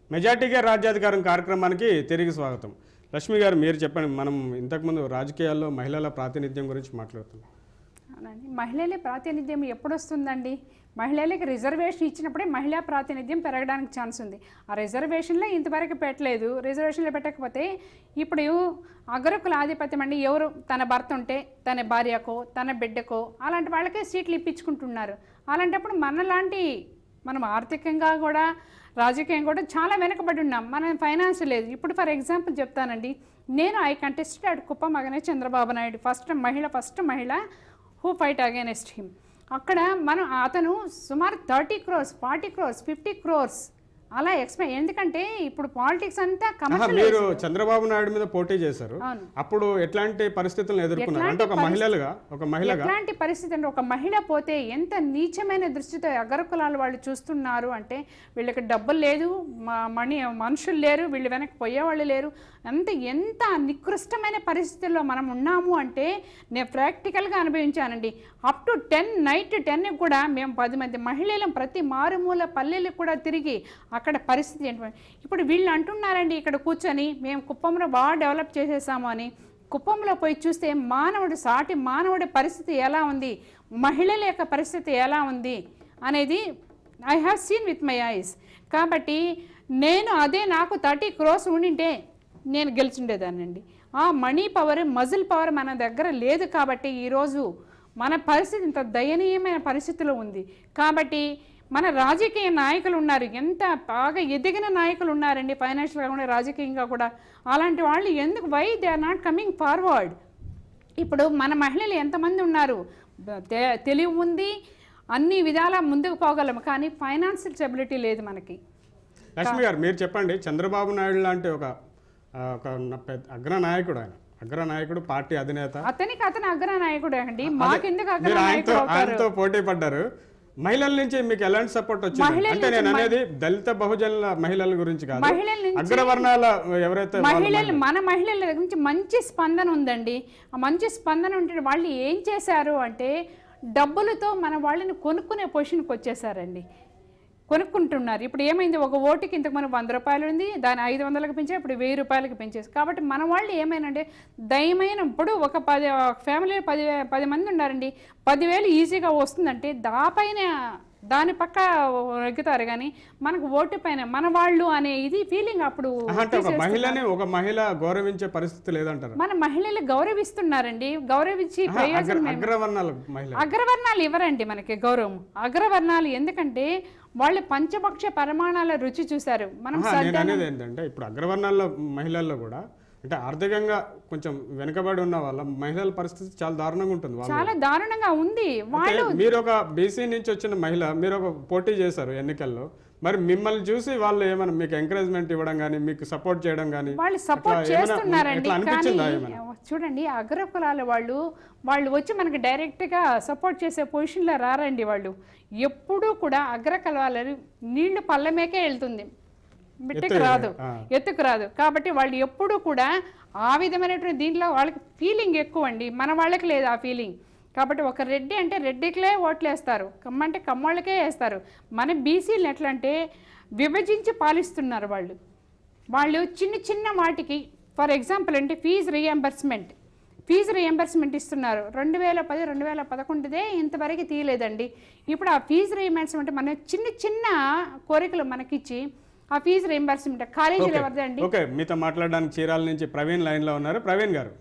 మెజార్టీగా రాజ్యాధికారం కార్యక్రమానికి తిరిగి స్వాగతం లక్ష్మి గారు మీరు చెప్పండి మనం ఇంతకుముందు రాజకీయాల్లో మహిళల ప్రాతినిధ్యం గురించి మాట్లాడుతున్నాం అవునండి మహిళలే ప్రాతినిధ్యం ఎప్పుడు వస్తుందండి మహిళలకి రిజర్వేషన్ ఇచ్చినప్పుడే మహిళా ప్రాతినిధ్యం పెరగడానికి ఛాన్స్ ఉంది ఆ రిజర్వేషన్లో ఇంతవరకు పెట్టలేదు రిజర్వేషన్లో పెట్టకపోతే ఇప్పుడు అగ్రకుల ఆధిపత్యం అండి ఎవరు తన భర్త ఉంటే తన భార్యకో తన బిడ్డకో అలాంటి వాళ్ళకే సీట్లు ఇప్పించుకుంటున్నారు అలాంటప్పుడు మనలాంటి మనం ఆర్థికంగా కూడా రాజకీయం కూడా చాలా వెనకబడి ఉన్నాం మన ఫైనాన్స్ లేదు ఇప్పుడు ఫర్ ఎగ్జాంపుల్ చెప్తానండి నేను I contested at Kuppam against Chandrababu Naidu first మహిళ ఫస్ట్ మహిళ హూ ఫైట్ అగేనెస్ట్ హిమ్ అక్కడ మనం అతను సుమారు thirty crores forty crores fifty crores అలా ఎక్స్పెక్ట్ ఎందుకంటే ఇప్పుడు పాలిటిక్స్ అంతా ఆహా, కమర్షియల్ మీరు చంద్రబాబు నాయుడు మీద పోటీ చేశారు అవును. అప్పుడు ఎట్లాంటి పరిస్థితులను ఎదుర్కొన్నారు ఎట్లాంటి అంటే ఒక మహిళలుగా ఒక మహిళగా ఎట్లాంటి పరిస్థితి అంటే ఒక మహిళ పోతే ఎంత నీచమైన దృష్టితో అగ్రకులాలు వాళ్ళు చూస్తున్నారు అంటే వీళ్ళకి డబ్బులు లేదు మ- మణి మనుషులు లేరు వీళ్ళు వెనక్కి పోయేవాళ్ళు లేరు అంత ఎంత నికృష్టమైన పరిస్థితుల్లో మనం ఉన్నాము అంటే నేను ప్రాక్టికల్గా అనుభవించానండి up to ten night ten కూడా మేము పది మంది మహిళలం ప్రతి మారుమూల పల్లెలకు కూడా తిరిగి అక్కడ పరిస్థితి ఏంటి ఇప్పుడు వీళ్ళు అంటున్నారండి ఇక్కడ కూర్చొని మేము కుప్పంలో బాగా డెవలప్ చేసేసాము అని కుప్పంలో పోయి చూస్తే మానవుడు సాటి మానవుడి పరిస్థితి ఎలా ఉంది మహిళల యొక్క పరిస్థితి ఎలా ఉంది అనేది I have seen with my eyes కాబట్టి నేను అదే నాకు థర్టీ క్రోస్ ఉండింటే నేను గెలిచిండేదానండి ఆ మనీ పవర్ మజిల్ పవర్ మన దగ్గర లేదు కాబట్టి ఈరోజు మన పరిస్థితి ఇంత దయనీయమైన పరిస్థితిలో ఉంది కాబట్టి మన రాజకీయ నాయకులు ఉన్నారు ఎంత బాగా ఎదిగిన నాయకులు ఉన్నారండి ఫైనాన్షియల్గా కూడా రాజకీయంగా కూడా అలాంటి వాళ్ళు ఎందుకు why they are not coming forward ఇప్పుడు మన మహిళలు ఎంతమంది ఉన్నారు బ- తె- తెలివి ఉంది అన్ని విధాల ముందుకు పోగలము కానీ ఫైనాన్షియల్ స్టెబిలిటీ లేదు మనకి లక్ష్మి గారు మీరు చెప్పండి చంద్రబాబు నాయుడు లాంటి ఒక ఆ, ఒక న- పెద్ద అగ్ర నాయకుడు ఆయన అగ్ర నాయకుడు పార్టీ అధినేత అతనికి అతను అగ్ర నాయకుడు అండి మాకెందుకు అగ్ర మీరు ఆయనతో నాయకుడు అవుతారు ఆయనతో పోటీ పడ్డారు మహిళల నుంచి మీకు ఎలాంటి సపోర్ట్ వచ్చింది మహిళల అంటే నేను అనేది దళిత బహుజనుల మహిళల గురించి కాదు మహిళల నుంచి అగ్రవర్ణాల ఎవరైతే వాళ్ళ మహిళలు మన మహిళల దగ్గర నుంచి మంచి స్పందన ఉందండి ఆ మంచి స్పందన ఉంటే వాళ్ళు ఏం చేశారు అంటే డబ్బులతో మన వాళ్ళని కొనుక్కునే పొజిషన్కి వచ్చేసారండి కొనుక్కుంటున్నారు ఇప్పుడు ఏమైంది ఒక ఓటుకి ఇంతకు మనం వంద రూపాయలు ఉంది దాని ఐదు వందలకు పెంచారు ఇప్పుడు వెయ్యి రూపాయలకి పెంచేసి కాబట్టి మన వాళ్ళు ఏమైనంటే దయమైన ఇప్పుడు ఒక పది ఫ్యామిలీ పది పది మంది ఉన్నారండి పదివేలు ఈజీగా వస్తుందంటే దాపైన దాని పక్క ఎగ్గుతారు కానీ మనకు ఓటు పైన మన వాళ్ళు అనే ఇది ఫీలింగ్ అప్పుడు ఆహా, అంటే ఒక మహిళని ఒక మహిళ గౌరవించే పరిస్థితి లేదంటారు మన మహిళలు గౌరవిస్తున్నారండి గౌరవించి ఆహా, ప్రయోజనం అగ్ర- అగ్రవర్ణాల మహిళ అగ్రవర్ణాలు ఇవ్వరండి మనకి గౌరవం అగ్రవర్ణాలు ఎందుకంటే వాళ్ళు పంచపక్ష పరిమాణాల రుచి చూశారు మనం ఆహా, నేను సజ్జన అనేది ఏంటంటే ఇప్పుడు అగ్రవర్ణాల మహిళల్లో కూడా అంటే ఆర్థికంగా కొంచెం వెనుకబడి ఉన్న వాళ్ళ మహిళల పరిస్థితి చాలా దారుణంగా ఉంటుంది వాళ్ళు చాలా దారుణంగా ఉంది వా- అంటే మీరు ఒక బీసీ నుంచి వచ్చిన మహిళ మీరు ఒక పోటీ చేశారు ఎన్నికల్లో మరి మిమ్మల్ని చూసి వాళ్ళు ఏమైనా మీకు ఎంకరేజ్మెంట్ ఇవ్వడం కానీ మీకు సపోర్ట్ చేయడం కానీ వాళ్ళు సపోర్ట్ ఎట్లా ఏమైనా- చేస్తున్నారండి ఎట్లా కానీ అనిపించిందా ఏమైనా చూడండి అగ్రకులాల వాళ్ళు వాళ్ళు వచ్చి మనకి డైరెక్ట్గా సపోర్ట్ చేసే పొజిషన్లో రారండి వాళ్ళు ఎప్పుడూ కూడా అగ్రకులాలు నీళ్లు పల్లమేకే వెళ్తుంది బిట్టకు ఎత్తు- రాదు ఆ. ఎత్తుకు రాదు కాబట్టి వాళ్ళు ఎప్పుడూ కూడా ఆ విధమైనటువంటి దీంట్లో వాళ్ళకి ఫీలింగ్ ఎక్కువ అండి మన వాళ్ళకి లేదు ఆ ఫీలింగ్ కాబట్టి ఒక రెడ్డి అంటే రెడ్డికిలే ఓట్లు వేస్తారు కమ్మ అంటే కమ్మోళ్ళకే వేస్తారు మన బీసీలు ఎట్లా అంటే విభజించి పాలిస్తున్నారు వాళ్ళు వాళ్ళు చిన్న చిన్న వాటికి ఫర్ ఎగ్జాంపుల్ అంటే ఫీజు రీఎంబర్స్మెంట్ ఫీజు రీఎంబర్స్మెంట్ ఇస్తున్నారు రెండు వేల పది రెండు వేల పదకొండుదే ఇంతవరకు తీయలేదండి ఇప్పుడు ఆ ఫీజు రీఎంబర్స్మెంట్ మన చిన్న చిన్న కోరికలు మనకిచ్చి ఆ ఫీజు రీఎంబర్స్మెంట్ కాలేజీలో ఎవరిదే అండి ఓకే మీతో మాట్లాడడానికి చీరాల నుంచి ప్రవీణ్ లైన్ లో ఉన్నారు ప్రవీణ్ గారు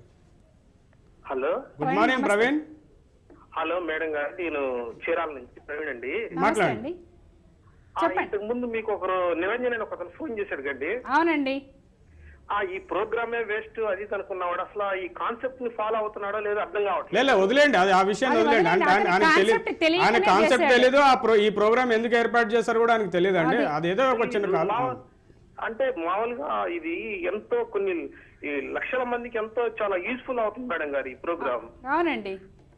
hello good morning Praveen hello madam గారు నేను చీరాల నుంచి ప్రవీణ్ అండి నమస్తే మాట్లాడండి అండి ఆ, ఇంతకు ముందు మీకు ఒకరు నిరంజన్ అని ఒకతను ఫోన్ చేశాడు గడ్డి అవునండి ఆ ఈ ప్రోగ్రామే వేస్ట్ అది ఇది అనుకున్నావాడు అసలు ఆ ఈ కాన్సెప్ట్ ని ఫాలో అవుతున్నాడో లేదో అర్థం కావట్లేదు లే లే, వదిలేండి అది ఆ విషయాన్ని అది వదిలేండి ఆయన వదిలేండి. ఆయన- అతని ఆయనకు concept తెలియదు తెలియకనే ఆయన కాన్సెప్ట్ చేశాడు. తెలీదు ఆ ప్రో ఈ ప్రోగ్రామ్ ఎందుకు ఏర్పాటు చేశారు కూడా ఆయనకు తెలియదు అండి అది ఏదో ఒక చిన్న కాలం అంటే మామూలుగా ఇది ఎంతో కొన్ని ఈ లక్షల మందికి ఎంతో చాలా యూస్ఫుల్ అవుతుంది మేడం గారు ఈ ప్రోగ్రామ్ అవునండి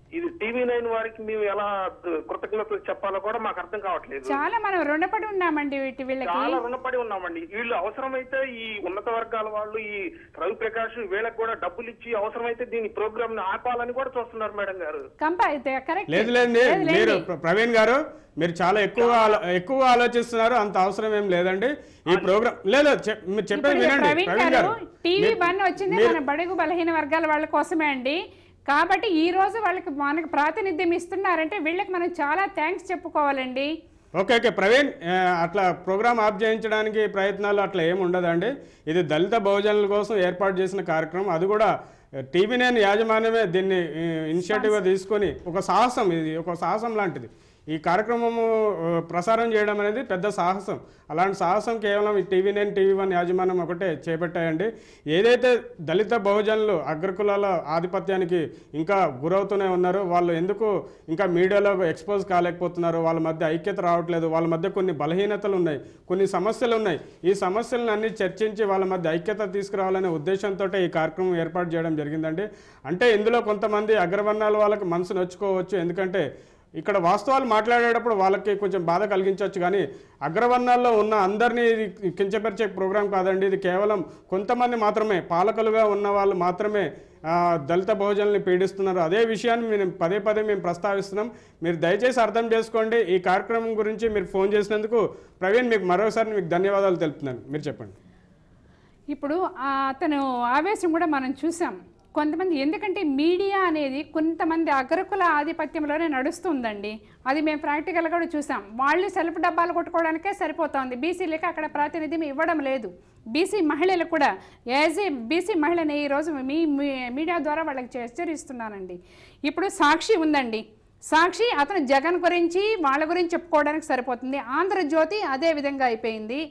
ఇది టీవీ నైన్ వారికి మేము ఎలా కృతజ్ఞతలు చెప్పాలో కూడా మాకు అర్థం కావట్లేదు చాలా మనం రుణపడి ఉన్నామండి వీటి వీళ్ళకి చాలా రుణపడి ఉన్నామండి వీళ్ళు అవసరమైతే ఈ ఉన్నత వర్గాల వాళ్ళు ఈ రవి ప్రకాష్ వీళ్ళకి కూడా డబ్బులు ఇచ్చి అవసరమైతే దీని ప్రోగ్రామ్ ని ఆపాలని కూడా చూస్తున్నారు మేడం గారు కంప కరెక్ట్ లేదు లేండి మీరు ప్ర- ప్రవీణ్ గారు మీరు చాలా ఎక్కువ ఆలో- ఎక్కువ ఆలోచిస్తున్నారు అంత అవసరం ఏం లేదండి ఈ ప్రోగ్రామ్ లేదు చెప్- మీరు చెప్పేది ఇప్పుడు వినండి ప్రవీణ్ ప్రవీణ్ గారు గారు టీవీ మీరు- వన్ వచ్చింది మీరు- మన బడుగు బలహీన వర్గాల వాళ్ళ కోసమే అండి కాబట్టి ఈ రోజు వాళ్ళకి మనకు ప్రాతినిధ్యం ఇస్తున్నారంటే వీళ్ళకి మనం చాలా థ్యాంక్స్ చెప్పుకోవాలండి ఓకే ఓకే ప్రవీణ్ ఆ, అట్లా ప్రోగ్రామ్ ఆఫ్ చేయించడానికి ప్రయత్నాలు అట్లా ఏమి ఉండదండి ఇది దళిత బహుజనుల కోసం ఏర్పాటు చేసిన కార్యక్రమం అది కూడా టీవీ నేను యాజమాన్యమే దీన్ని ఇనిషియేటివ్గా తీసుకొని ఒక సాహసం ఇది ఒక సాహసం లాంటిది ఈ కార్యక్రమము ఆ, ప్రసారం చేయడం అనేది పెద్ద సాహసం అలాంటి సాహసం కేవలం ఈ టీవీ నైన్ టీవీ వన్ యాజమాన్యం ఒకటే చేపట్టాయండి ఏదైతే దళిత బహుజనులు అగ్రకులాల ఆధిపత్యానికి ఇంకా గురవుతూనే ఉన్నారో వాళ్ళు ఎందుకు ఇంకా మీడియాలో ఎక్స్పోజ్ కాలేకపోతున్నారు వాళ్ళ మధ్య ఐక్యత రావట్లేదు వాళ్ళ మధ్య కొన్ని బలహీనతలు ఉన్నాయి కొన్ని సమస్యలు ఉన్నాయి ఈ సమస్యలను అన్ని చర్చించి వాళ్ళ మధ్య ఐక్యత తీసుకురావాలనే ఉద్దేశంతో ఈ కార్యక్రమం ఏర్పాటు చేయడం జరిగిందండి అంటే ఇందులో కొంతమంది అగ్రవర్ణాల వాళ్ళకి మనసు నొచ్చుకోవచ్చు ఎందుకంటే ఇక్కడ వాస్తవాలు మాట్లాడేటప్పుడు వాళ్ళకి కొంచెం బాధ కలిగించవచ్చు కానీ అగ్రవర్ణాల్లో ఉన్న అందరినీ ఇది కించపరిచే ప్రోగ్రాం కాదండి ఇది కేవలం కొంతమంది మాత్రమే పాలకులుగా ఉన్న వాళ్ళు మాత్రమే ఆ, దళిత బహుజనుల్ని పీడిస్తున్నారు అదే విషయాన్ని మేము పదే పదే మేము ప్రస్తావిస్తున్నాం మీరు దయచేసి అర్థం చేసుకోండి ఈ కార్యక్రమం గురించి మీరు ఫోన్ చేసినందుకు ప్రవీణ్ మీకు మరోసారి మీకు ధన్యవాదాలు తెలుపుతున్నాను మీరు చెప్పండి ఇప్పుడు ఆ అతను ఆవేశం కూడా మనం చూసాం కొంతమంది ఎందుకంటే మీడియా అనేది కొంతమంది అగ్రకుల ఆధిపత్యంలోనే నడుస్తుందండి అది మేము ప్రాక్టికల్గా కూడా చూసాం వాళ్ళు సెల్ఫ్ డబ్బాలు కొట్టుకోవడానికే సరిపోతుంది బీసీలకి అక్కడ ప్రాతినిధ్యం ఇవ్వడం లేదు బీసీ మహిళలు కూడా యాజ్ ఏ బీసీ మహిళని ఈరోజు మీ మీ- మీడియా ద్వారా వాళ్ళకి హెచ్చరిస్తున్నానండి ఇప్పుడు సాక్షి ఉందండి సాక్షి అతను జగన్ గురించి వాళ్ళ గురించి చెప్పుకోవడానికి సరిపోతుంది ఆంధ్రజ్యోతి అదే విధంగా అయిపోయింది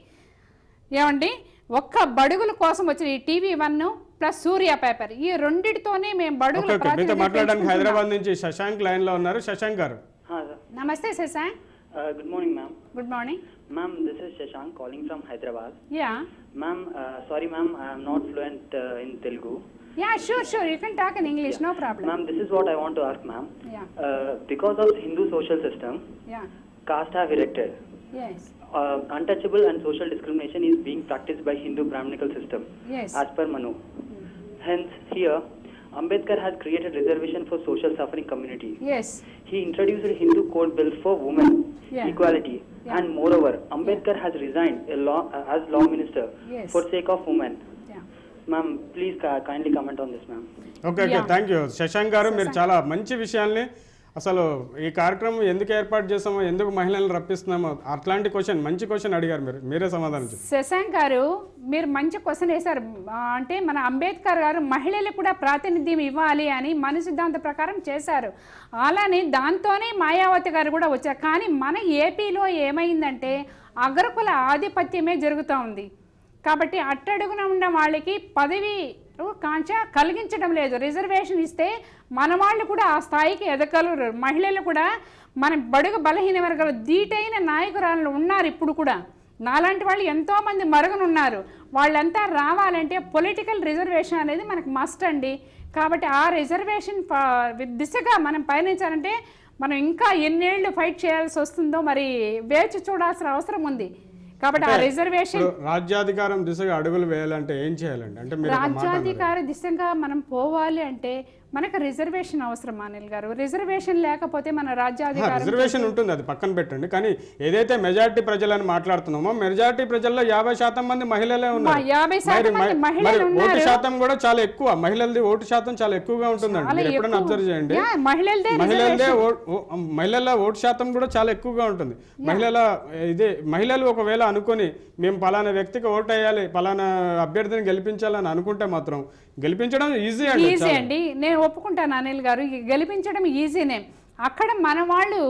ఏమండి ఒక్క బడుగుల కోసం వచ్చిన ఈ TV one plus Surya paper ఈ రెండిటితోనే మేము ఓకే బడుగుల ఓకే మీతో ప్రాతినిధ్యం మాట్లాడడానికి పెంచుకుంటున్నాం. హైదరాబాద్ నుంచి శశాంక్ లైన్లో ఉన్నారు శశాంక్ గారు Hi, sir. నమస్తే Shashank Uh, good morning, ma'am. Good morning Ma'am, this is Shashank calling from Hyderabad. Yeah Ma'am, uh, sorry, ma'am, I am not fluent uh, in Telugu. Yeah sure sure you can talk in English no problem Ma'am, this is what I want to ask, ma'am. Yeah Uh, because of Hindu social system, yeah caste have erected. Yes Uh, untouchable and social discrimination is being practiced by Hindu Brahminical system, yes as per Manu. Hence, here, Ambedkar has created reservation for social suffering community. Yes He introduced a Hindu code bill for women Yeah. equality, Yeah. and moreover, Ambedkar has resigned a law, uh, as law minister Yes. for sake of women. Yeah Ma'am, please ki- kindly comment on this, ma'am. Okay okay Yeah. Thank you Shashank గారు మీరు చాలా మంచి విషయాల్ని అసలు ఈ కార్యక్రమం ఎందుకు ఏర్పాటు చేసామో ఎందుకు మహిళలను రప్పిస్తున్నామో అట్లాంటి క్వశ్చన్ మంచి క్వశ్చన్ అడిగారు మీరు మీరే సమాధానం చెప్పండి శశాంక్ గారు మీరు మంచి క్వశ్చన్ వేశారు ఆ, అంటే మన అంబేద్కర్ గారు మహిళలకు కూడా ప్రాతినిధ్యం ఇవ్వాలి అని మన సిద్ధాంత ప్రకారం చేశారు అలానే దాంతోనే మాయావతి గారు కూడా వచ్చారు కానీ మన ఏపీలో ఏమైందంటే అగ్రకుల ఆధిపత్యమే జరుగుతూ ఉంది కాబట్టి అట్టడుగున ఉన్న వాళ్ళకి పదవి కాంచ కలిగించడం లేదు రిజర్వేషన్ ఇస్తే మన వాళ్ళు కూడా ఆ స్థాయికి ఎదగలరు మహిళలు కూడా మన బడుగు బలహీన వర్గాలు ధీటైన నాయకురాలు ఉన్నారు ఇప్పుడు కూడా నాలాంటి వాళ్ళు ఎంతోమంది మరుగునున్నారు వాళ్ళంతా రావాలంటే పొలిటికల్ రిజర్వేషన్ అనేది మనకు మస్ట్ అండి కాబట్టి ఆ రిజర్వేషన్ ప- దిశగా మనం పయనించాలంటే మనం ఇంకా ఎన్నేళ్ళు ఫైట్ చేయాల్సి వస్తుందో మరి వేచి చూడాల్సిన అవసరం ఉంది కాబట్టి ఆ రిజర్వేషన్ ఇప్పుడు రాజ్యాధికారం దిశగా అడుగులు వేయాలంటే ఏం చేయాలండి అంటే మీరు ఒక మాట అన్నారు. రాజ్యాధికార దిశగా మనం పోవాలి అంటే మనకు రిజర్వేషన్ అవసరం అనిల్ గారు రిజర్వేషన్ లేకపోతే మన ఆ, రాజ్యాధికారం రిజర్వేషన్ ఉంటుంది అది పక్కన పెట్టండి కానీ ఏదైతే మెజారిటీ ప్రజలని మాట్లాడుతున్నామో మెజారిటీ ప్రజల్లో యాభై శాతం మంది మహిళలే ఉన్నారు మా యాభై శాతం మరి- మంది మరి మహిళలు ఓటు ఉన్నారు. శాతం కూడా చాలా ఎక్కువ మహిళలది ఓటు శాతం చాలా ఎక్కువగా ఉంటుందండి చాలా మీరు ఎప్పుడైనా ఎక్కువ. అబ్జర్వ్ చేయండి యా, మహిళలదే మహిళలదే ఓ- ఓ- మహిళల ఓటు శాతం కూడా చాలా ఎక్కువగా ఉంటుంది మహిళల ఇదే మహిళలు ఒకవేళ అనుకొని మేము పలానా వ్యక్తికి ఓటు వేయాలి పలానా అభ్యర్థిని గెలిపించాలని అనుకుంటే మాత్రం గెలిపించడం ఈజీ అండి ఈజీ చాలా. అండి నేను ఒప్పుకుంటాను అనిల్ గారు ఈ గెలిపించడం ఈజీనే అక్కడ మన వాళ్ళు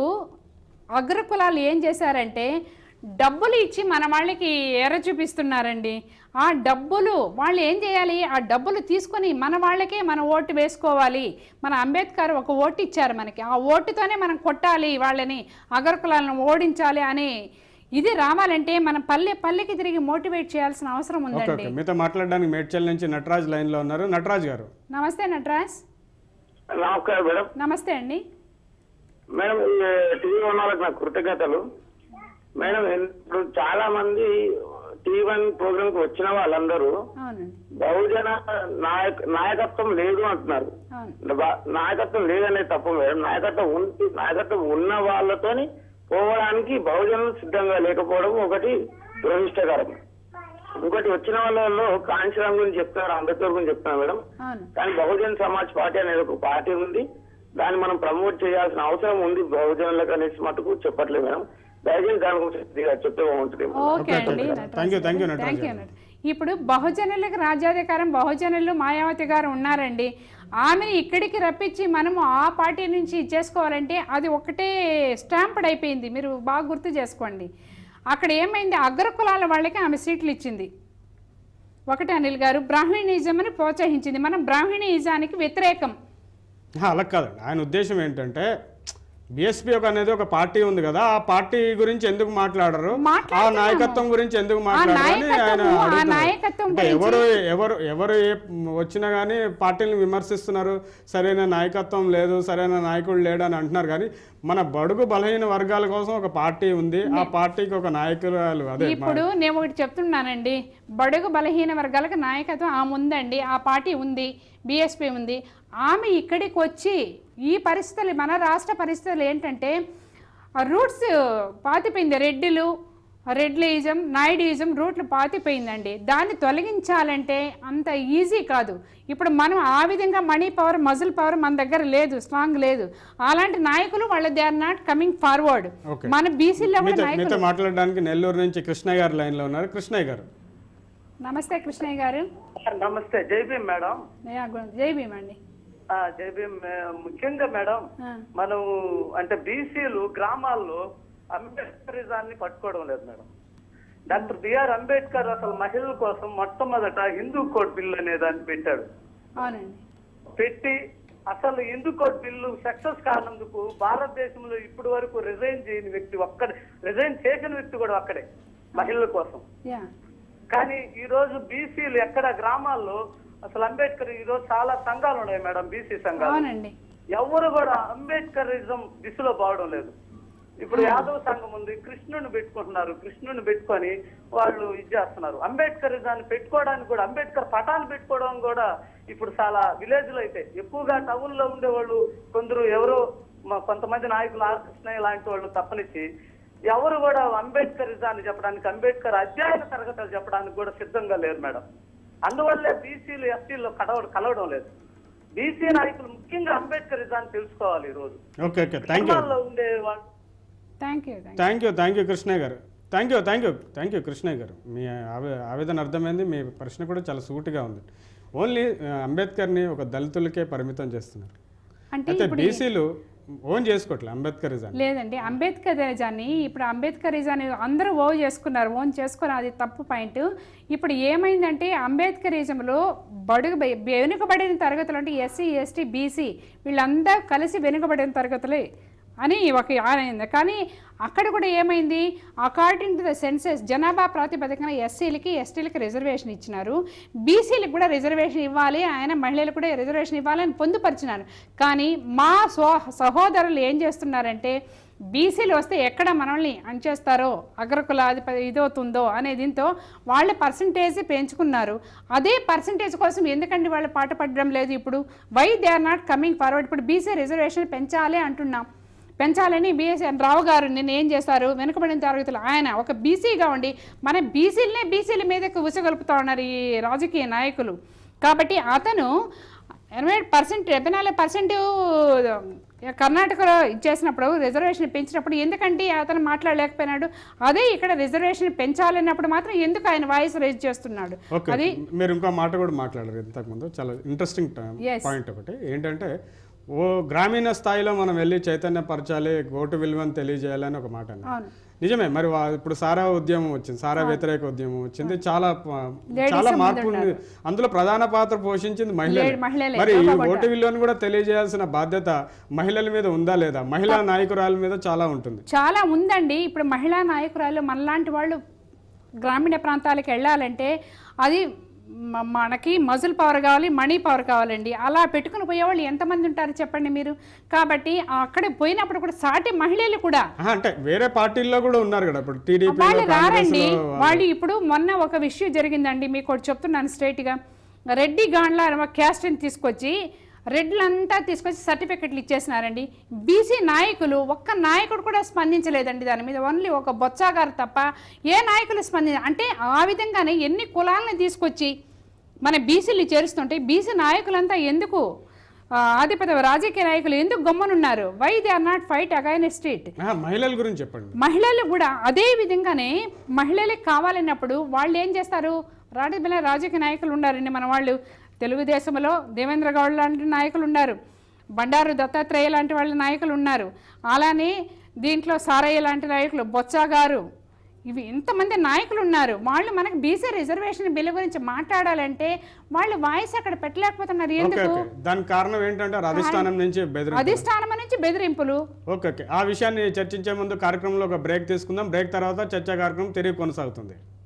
అగ్రకులాలు ఏం చేశారంటే డబ్బులు ఇచ్చి మన వాళ్ళకి ఎర్ర చూపిస్తున్నారండి ఆ డబ్బులు వాళ్ళు ఏం చేయాలి ఆ డబ్బులు తీసుకొని మన వాళ్ళకే మన ఓటు వేసుకోవాలి మన అంబేద్కర్ ఒక ఓటు ఇచ్చారు మనకి ఆ ఓటుతోనే మనం కొట్టాలి వాళ్ళని అగ్రకులాలను ఓడించాలి అని ఇది రావాలంటే మనం పల్లె పల్లెకి తిరిగి మోటివేట్ చేయాల్సిన అవసరం ఓకే ఉందండి ఓకే మీతో మాట్లాడడానికి మేడ్చల్ నుంచి నటరాజ్ లైన్లో ఉన్నారు నటరాజ్ గారు నమస్తే నటరాజ్ నమస్కారం మేడం నమస్తే అండి మేడం ఈ టీవీ ఉన్న వాళ్ళకి నాకు కృతజ్ఞతలు మేడం ఇప్పుడు చాలా మంది టీవీ వన్ ప్రోగ్రామ్ కి వచ్చిన వాళ్ళందరూ అవునండి బహుజన నాయక నాయకత్వం లేదు అంటున్నారు అవును బా- నాయకత్వం లేదనే తప్పు మేడం నాయకత్వం ఉంటే నాయకత్వం ఉన్న వాళ్ళతోని పోవడానికి బహుజనులు సిద్ధంగా లేకపోవడం ఒకటి దురదృష్టకరం ఇంకోటి వచ్చిన వాళ్ళలో కాంచీరామ్ గురించి చెప్తున్నారు అంబేద్కర్ గురించి చెప్తున్నారు మేడం అవును కానీ బహుజన్ సమాజ్ పార్టీ అనేది ఒక పార్టీ ఉంది దాన్ని మనం ప్రమోట్ చేయాల్సిన అవసరం ఉంది బహుజనులకు అనేసి మటుకు చెప్పట్లేదు మేడం దయచేసి దాని గురించి కొద్దిగా చెప్తే బాగుంటుంది ఓకే అండి Thank you, thank you, Nataraju thank you ఇప్పుడు బహుజనులకు రాజ్యాధికారం బహుజనులు మాయావతి గారు ఉన్నారండి ఆమెని ఇక్కడికి రప్పించి మనము ఆ పార్టీ నుంచి చేసుకోవాలంటే అది ఒకటే స్టాంప్డ్ అయిపోయింది మీరు బాగా గుర్తు చేసుకోండి అక్కడ ఏమైంది అగ్రకులాల వాళ్ళకి ఆమె సీట్లు ఇచ్చింది ఒకటి అనిల్ గారు బ్రాహ్మణిజంని ప్రోత్సహించింది మనం బ్రాహ్మణిజానికి వ్యతిరేకం ఆ, అలా కాదండి ఆయన ఉద్దేశం ఏంటంటే బిఎస్పీ ఒక అనేది ఒక పార్టీ ఉంది కదా ఆ పార్టీ గురించి ఎందుకు మాట్లాడరు ఆ మాట్లాడుతున్నాము. నాయకత్వం గురించి ఎందుకు మాట్లాడరు అని ఆయన నాయకత్వము, ఆ అడుగుతున్నారు. నాయకత్వం అంటే గురించి- ఎవరు ఎవరు ఎవరు ఏ వచ్చినా కానీ పార్టీని విమర్శిస్తున్నారు సరైన నాయకత్వం లేదు సరైన నాయకుడు లేడు అని అంటున్నారు కానీ మన బడుగు బలహీన వర్గాల కోసం ఒక పార్టీ ఉంది ఆ పార్టీకి ఒక నాయకురాలు అదే మా- ఇప్పుడు నేను ఒకటి చెప్తున్నానండి బడుగు బలహీన వర్గాలకు నాయకత్వం ఆమె ఉందండి ఆ పార్టీ ఉంది బీఎస్పీ ఉంది ఆమె ఇక్కడికి వచ్చి ఈ పరిస్థితులు మన రాష్ట్ర పరిస్థితులు ఏంటంటే రూట్స్ పాతిపోయింది రెడ్డిలు రెడ్లిజం నాయుడిజం రూట్లు పాతిపోయిందండి దాన్ని తొలగించాలంటే అంత ఈజీ కాదు ఇప్పుడు మనం ఆ విధంగా మనీ పవర్ మజిల్ పవర్ మన దగ్గర లేదు స్ట్రాంగ్ లేదు అలాంటి నాయకులు వాళ్ళ they are not coming forward Okay. మన బీసీలో కూడా మీతో నాయకులు మీతో మాట్లాడడానికి నెల్లూరు నుంచి కృష్ణయ్య గారు లైన్లో ఉన్నారు కృష్ణయ్య గారు నమస్తే కృష్ణయ్య గారు నమస్తే జై భీమ్ మేడం యా, గు- జై భీమ్ అండి ఆ, జై భీమ్ మే- ముఖ్యంగా మేడం ఆ, మనం అంటే బీసీలు గ్రామాల్లో అంబేద్కరిజాన్ని పట్టుకోవడం లేదు మేడం డాక్టర్ బిఆర్ అంబేద్కర్ అసలు మహిళల కోసం మొట్టమొదట హిందూ కోడ్ బిల్ అనే దాన్ని పెట్టాడు అవునండి పెట్టి అసలు హిందూ కోడ్ బిల్లు సక్సెస్ కానందుకు భారతదేశంలో ఇప్పటి వరకు రిజైన్ చేయని వ్యక్తి ఒక్కడే రిజైన్ చేసిన వ్యక్తి కూడా ఒక్కడే మహిళల కోసం యా కానీ ఈ రోజు బీసీలు ఎక్కడ గ్రామాల్లో అసలు అంబేద్కర్ ఈ రోజు చాలా సంఘాలు ఉన్నాయి మేడం బీసీ సంఘాలు అవునండి ఎవరు కూడా అంబేద్కరిజం దిశలో పోవడం లేదు ఇప్పుడు యాదవ్ సంఘం ఉంది కృష్ణుని పెట్టుకుంటున్నారు కృష్ణుని పెట్టుకొని వాళ్ళు ఇది చేస్తున్నారు అంబేద్కరిజాన్ని పెట్టుకోవడానికి కూడా అంబేద్కర్ పటాలు పెట్టుకోవడం కూడా ఇప్పుడు చాలా విలేజ్ లో అయితే ఎక్కువగా టౌన్ లో ఉండేవాళ్ళు కొందరు ఎవరో మ- కొంతమంది నాయకులు ఆర్ కృష్ణయ్య లాంటి వాళ్ళు తప్పనిచ్చి ఎవరు కూడా అంబేద్కరిజాన్ని చెప్పడానికి అంబేద్కర్ అధ్యయన తరగతులు చెప్పడానికి కూడా సిద్ధంగా లేరు మేడం అందువల్లే బీసీలు ఎస్టీల్లో కలవ కలవడం లేదు బీసీ నాయకులు ముఖ్యంగా అంబేద్కరిజాన్ని తెలుసుకోవాలి ఈ రోజు ఓకే ఓకే థ్యాంక్ యూ గ్రామాల్లో ఉండే వాళ్ళు thank you thank thank you thank you Krishnaiah గారు thank you thank you thank you Krishnaiah గారు మీ ఆవే ఆవేదన అర్థమైంది మీ ప్రశ్న కూడా చాలా సూటిగా ఉంది ఓన్లీ ఆ, అంబేద్కర్ని ఒక దళితులకే పరిమితం చేస్తున్నారు అంటే అయితే ఇప్పుడు బీసీలు ఓన్ చేసుకోవట్లే అంబేద్కరిజాన్ని లేదండి అంబేద్కరిజాన్ని ఇప్పుడు అంబేద్కరిజాన్ని అందరూ ఓ చేసుకున్నారు ఓన్ చేసుకుని అది తప్పు పాయింట్ ఇప్పుడు ఏమైందంటే అంబేద్కరిజంలో బడుగు వెనుకబడిన తరగతులు అంటే ఎస్సీ ఎస్టీ బీసీ వీళ్ళందరూ కలిసి వెనుకబడిన తరగతులే అని ఒక ఆనైంది కానీ అక్కడ కూడా ఏమైంది అకార్డింగ్ టు ద సెన్సెస్ జనాభా ప్రాతిపదికన ఎస్సీలకి ఎస్టీలకి రిజర్వేషన్ ఇచ్చినారు బీసీలకు కూడా రిజర్వేషన్ ఇవ్వాలి ఆయన మహిళలకు కూడా రిజర్వేషన్ ఇవ్వాలని పొందుపరిచినారు కానీ మా సో సహోదరులు ఏం చేస్తున్నారంటే బీసీలు వస్తే ఎక్కడ మనల్ని అంచేస్తారో అగ్రకులాధిపతి ఇదవుతుందో అనే దీంతో వాళ్ళ పర్సంటేజ్ పెంచుకున్నారు అదే పర్సంటేజ్ కోసం ఎందుకండి వాళ్ళు పాట పడడం లేదు ఇప్పుడు why they are not coming forward ఇప్పుడు బీసీ రిజర్వేషన్ పెంచాలి అంటున్నాం పెంచాలని బీఎస్ఎన్ రావు గారు నిన్న ఏం చేశారు వెనుకబడిన తరగతులు ఆయన ఒక బీసీగా ఉండి మన బీసీలనే బీసీల మీదకు ఉసగలుపుతా ఉన్నారు ఈ రాజకీయ నాయకులు కాబట్టి అతను ఎనభై పర్సెంట్ డెబ్బై నాలుగు పర్సెంట్ కర్ణాటకలో ఇచ్చేసినప్పుడు రిజర్వేషన్ పెంచినప్పుడు ఎందుకంటే అతను మాట్లాడలేకపోయినాడు అదే ఇక్కడ రిజర్వేషన్ పెంచాలన్నప్పుడు మాత్రం ఎందుకు ఆయన వాయిస్ రైజ్ చేస్తున్నాడు ఓకే అది మీరు ఇంకో మాట కూడా మాట్లాడారు ఇంతకుముందు చాలా ఇంట్రెస్టింగ్ Yes. పాయింట్ ఒకటి ఏంటంటే ఓ గ్రామీణ స్థాయిలో మనం వెళ్ళి చైతన్యపరచాలి ఓటు విలువను తెలియజేయాలని ఒక మాట అన్నారు అవును నిజమే మరి వా- ఇప్పుడు సారా ఉద్యమం వచ్చింది సారా వ్యతిరేక ఉద్యమం వచ్చింది చాలా ప- Ladies చాలా ముందు మార్పు ఉంది. అందులో ప్రధాన పాత్ర పోషించింది మహిళలే లే- మహిళలే. మరి ఈ తప్పకుండా. ఓటు విలువను కూడా తెలియజేయాల్సిన బాధ్యత మహిళల మీద ఉందా లేదా మహిళా నాయకురాల మీద చాలా ఉంటుంది చాలా ఉందండి ఇప్పుడు మహిళా నాయకురాలు మనలాంటి వాళ్ళు గ్రామీణ ప్రాంతాలకు వెళ్ళాలంటే అది మ- మనకి మజిల్ పవర్ కావాలి మనీ పవర్ కావాలండి అలా పెట్టుకుని పోయేవాళ్ళు ఎంతమంది ఉంటారు చెప్పండి మీరు కాబట్టి అక్కడ పోయినప్పుడు కూడా సాటి మహిళలు కూడా ఆహా, అంటే వేరే పార్టీల్లో కూడా ఉన్నారు కదా ఇప్పుడు టీడీపీ వాళ్ళు రారండి వాళ్ళు ఇప్పుడు మొన్న ఒక విషయం జరిగిందండి మీకు ఒకటి చెప్తున్నాను స్ట్రైట్గా రెడ్డి గాండ్ల క్యాస్ట్ని తీసుకొచ్చి రెడ్లంతా తీసుకొచ్చి సర్టిఫికెట్లు ఇచ్చేసినారండి బీసీ నాయకులు ఒక్క నాయకుడు కూడా స్పందించలేదండి దాని మీద ఓన్లీ ఒక బొత్సా గారు తప్ప ఏ నాయకులు స్పందించ అంటే ఆ విధంగానే ఎన్ని కులాలను తీసుకొచ్చి మన బీసీలు చేరుస్తుంటే బీసీ నాయకులంతా ఎందుకు ఆ, ఆధిపత్య రాజకీయ నాయకులు ఎందుకు గమ్మనున్నారు why they are not fight against it ఆహా, మహిళల గురించి చెప్పండి మహిళలు కూడా అదే విధంగానే మహిళలకు కావాలన్నప్పుడు వాళ్ళు ఏం చేస్తారు రాజకీయ రాజకీయ నాయకులు ఉన్నారండి మన వాళ్ళు తెలుగుదేశంలో దేవేంద్ర గౌడ్ లాంటి నాయకులు ఉన్నారు బండారు దత్తాత్రేయ లాంటి వాళ్ళ నాయకులు ఉన్నారు అలానే దీంట్లో సారయ్య లాంటి నాయకులు బొత్స గారు ఇవి ఇంతమంది నాయకులు ఉన్నారు వాళ్ళు మనకి బీసీ రిజర్వేషన్ బిల్లు గురించి మాట్లాడాలంటే వాళ్ళు వాయిస్ అక్కడ పెట్టలేకపోతున్నారు ఓకే ఎందుకు ఓకే దానికి కారణం ఏంటంటే అధిష్టానం నుంచి బెదిరి అధిష్టానం నుంచి బెదిరింపులు ఓకే ఓకే ఆ విషయాన్ని చర్చించే ముందు కార్యక్రమంలో ఒక బ్రేక్ తీసుకుందాం బ్రేక్ తర్వాత చర్చా కార్యక్రమం తిరిగి కొనసాగుతుంది